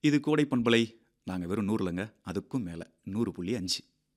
இது கோடை பண்பலை நாங்கள் வெறும் நூறுலங்க அதுக்கும் மேலே நூறு புள்ளி அஞ்சு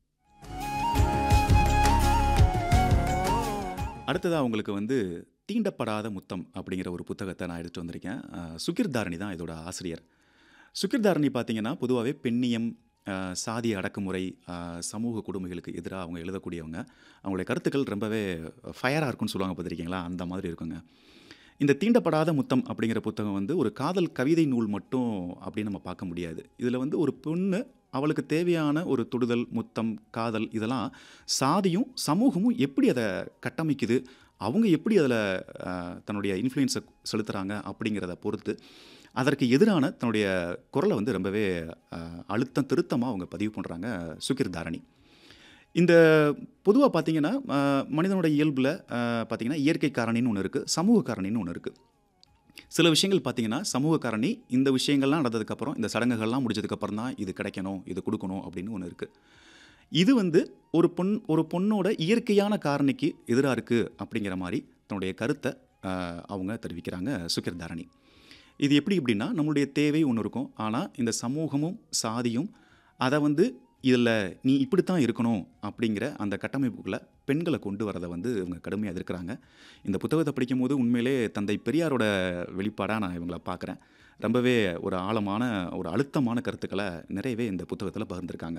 அடுத்ததாக உங்களுக்கு வந்து தீண்டப்படாத முத்தம் அப்படிங்கிற ஒரு புத்தகத்தை நான் எடுத்துகிட்டு வந்திருக்கேன் அஹ், சுகிர்தாரணி தான் இதோட ஆசிரியர் சுகிர்தாரணி பார்த்தீங்கன்னா பொதுவாகவே பெண்ணியம் அஹ், சாதி அடக்குமுறை அஹ், சமூக கொடுமைகளுக்கு எதிராக அவங்க எழுதக்கூடியவங்க அவங்களுடைய கருத்துக்கள் ரொம்பவே ஃபயராக இருக்கும்னு சொல்லுவாங்க பார்த்துருக்கீங்களா அந்த மாதிரி இருக்குங்க இந்த தீண்டப்படாத முத்தம் அப்படிங்கிற புத்தகம் வந்து ஒரு காதல் கவிதை நூல் மட்டும் அப்படின்னு நம்ம பார்க்க முடியாது இதில் வந்து ஒரு பொண்ணு அவளுக்கு தேவையான ஒரு தொடுதல் முத்தம் காதல் இதெல்லாம் சாதியும் சமூகமும் எப்படி அதை கட்டமைக்குது அவங்க எப்படி அதில் தன்னுடைய இன்ஃப்ளூயன்ஸை செலுத்துகிறாங்க அப்படிங்கிறத பொறுத்து அதற்கு எதிரான தன்னுடைய குரலை வந்து ரொம்பவே அஹ், அழுத்தம் திருத்தமாக அவங்க பதிவு பண்ணுறாங்க சுகிர் தாரணி இந்த பொதுவாக பார்த்தீங்கன்னா அஹ், மனிதனோட இயல்பில் பார்த்தீங்கன்னா இயற்கை காரணின்னு ஒன்று இருக்குது சமூக காரணின்னு ஒன்று இருக்குது சில விஷயங்கள் பார்த்தீங்கன்னா சமூக காரணி இந்த விஷயங்கள்லாம் நடந்ததுக்கப்புறம் இந்த சடங்குகள்லாம் முடிஞ்சதுக்கப்புறம் தான் இது கிடைக்கணும் இது கொடுக்கணும் அப்படின்னு ஒன்று இருக்குது இது வந்து ஒரு பொன் ஒரு பொண்ணோட இயற்கையான காரணிக்கு எதிராக இருக்குது அப்படிங்கிற மாதிரி தன்னுடைய கருத்தை அஹ், அவங்க தெரிவிக்கிறாங்க சுகிர் தாரணி இது எப்படி அப்படின்னா நம்மளுடைய தேவை ஒன்று இருக்கும் ஆனால் இந்த சமூகமும் சாதியும் அதை வந்து இதில் நீ இப்படித்தான் இருக்கணும் அப்படிங்கிற அந்த கட்டமைப்புக்குள்ளே பெண்களை கொண்டு வரதை வந்து இவங்க கடுமையாக எதிர்க்கிறாங்க இந்த புத்தகத்தை படிக்கும்போது உண்மையிலே தந்தை பெரியாரோட வெளிப்பாடாக நான் இவங்களை பார்க்குறேன் ரொம்பவே ஒரு ஆழமான ஒரு அழுத்தமான கருத்துக்களை நிறையவே இந்த புத்தகத்தில் பகிர்ந்திருக்காங்க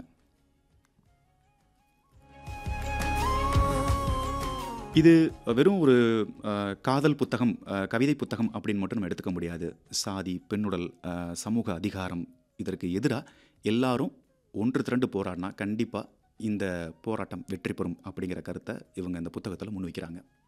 இது வெறும் ஒரு அஹ், காதல் புத்தகம் அஹ், கவிதை புத்தகம் அப்படின்னு மட்டும் நம்ம எடுத்துக்க முடியாது சாதி பெண்ணுடல் அஹ், சமூக அதிகாரம் இதற்கு எதிராக எல்லாரும் ஒன்று திரண்டு போராடினா கண்டிப்பாக இந்த போராட்டம் வெற்றி பெறும் அப்படிங்கிற கருத்தை இவங்க இந்த புத்தகத்தில் முன்வைக்கிறாங்க